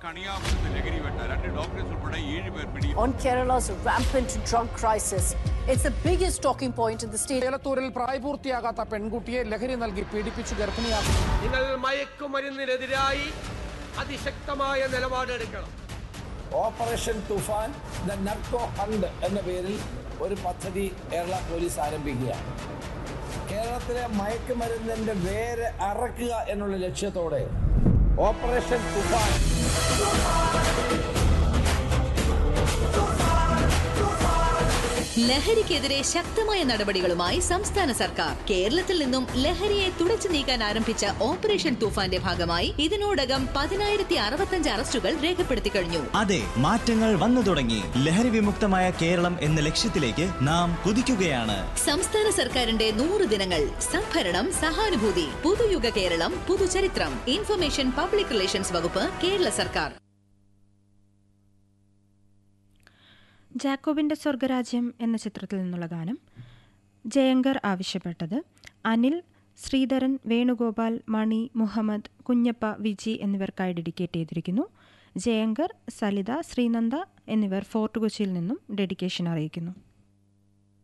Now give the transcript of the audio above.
കണിയാപുരത്ത് ലഹരി വെട്ട രണ്ട് ഡോക്ടേഴ്സ് ഉൾപ്പെടെ ഏഴ് പേർ പിടി on Kerala's rampant drug crisis. It's the biggest talking point in the state. ഏലത്തൂരിൽ പ്രായപൂർത്തിയാകാത്ത പെൺകുട്ടിയെ ലഹരി നൽകി പീഡിപ്പിച്ചു ഗർഭിണിയാക്കി നിങ്ങൾ മയക്കുമരുന്നിനെതിരായി അതിശക്തമായ നിലപാടെടുക്കണം operation Toofan the narco hunt എന്ന പേരിൽ ഒരു പദ്ധതി കേരള പോലീസ് ആരംഭിക്കുകയാണ് കേരളത്തിലെ മയക്കുമരുന്നിന്റെ വേര് അറക്കുക എന്നുള്ള ലക്ഷ്യത്തോടെ ഓപ്പറേഷൻ തുഫാൻ ലഹരിക്കെതിരെ ശക്തമായ നടപടികളുമായി സംസ്ഥാന സർക്കാർ കേരളത്തിൽ നിന്നും ലഹരിയെ തുടച്ചു നീക്കാൻ ആരംഭിച്ച ഓപ്പറേഷൻ തൂഫാന്റെ ഭാഗമായി ഇതിനോടകം പതിനായിരത്തി അറുപത്തഞ്ച് അറസ്റ്റുകൾ രേഖപ്പെടുത്തി കഴിഞ്ഞു അതെ മാറ്റങ്ങൾ വന്നു തുടങ്ങി ലഹരി വിമുക്തമായ കേരളം എന്ന ലക്ഷ്യത്തിലേക്ക് നാം കുതിക്കുകയാണ് സംസ്ഥാന സർക്കാരിന്റെ നൂറ് ദിനങ്ങൾ സംഭരണം സഹാനുഭൂതി പുതുയുഗ കേരളം പുതുചരിത്രം ഇൻഫർമേഷൻ പബ്ലിക് റിലേഷൻസ് വകുപ്പ് കേരള സർക്കാർ ജാക്കോബിൻ്റെ സ്വർഗരാജ്യം എന്ന ചിത്രത്തിൽ നിന്നുള്ള ഗാനം ജയങ്കർ ആവശ്യപ്പെട്ടത് അനിൽ ശ്രീധരൻ വേണുഗോപാൽ മണി മുഹമ്മദ് കുഞ്ഞപ്പ വിജി എന്നിവർക്കായി ഡെഡിക്കേറ്റ് ചെയ്തിരിക്കുന്നു ജയങ്കർ സലിത ശ്രീനന്ദ എന്നിവർ ഫോർട്ട് കൊച്ചിയിൽ നിന്നും ഡെഡിക്കേഷൻ അറിയിക്കുന്നു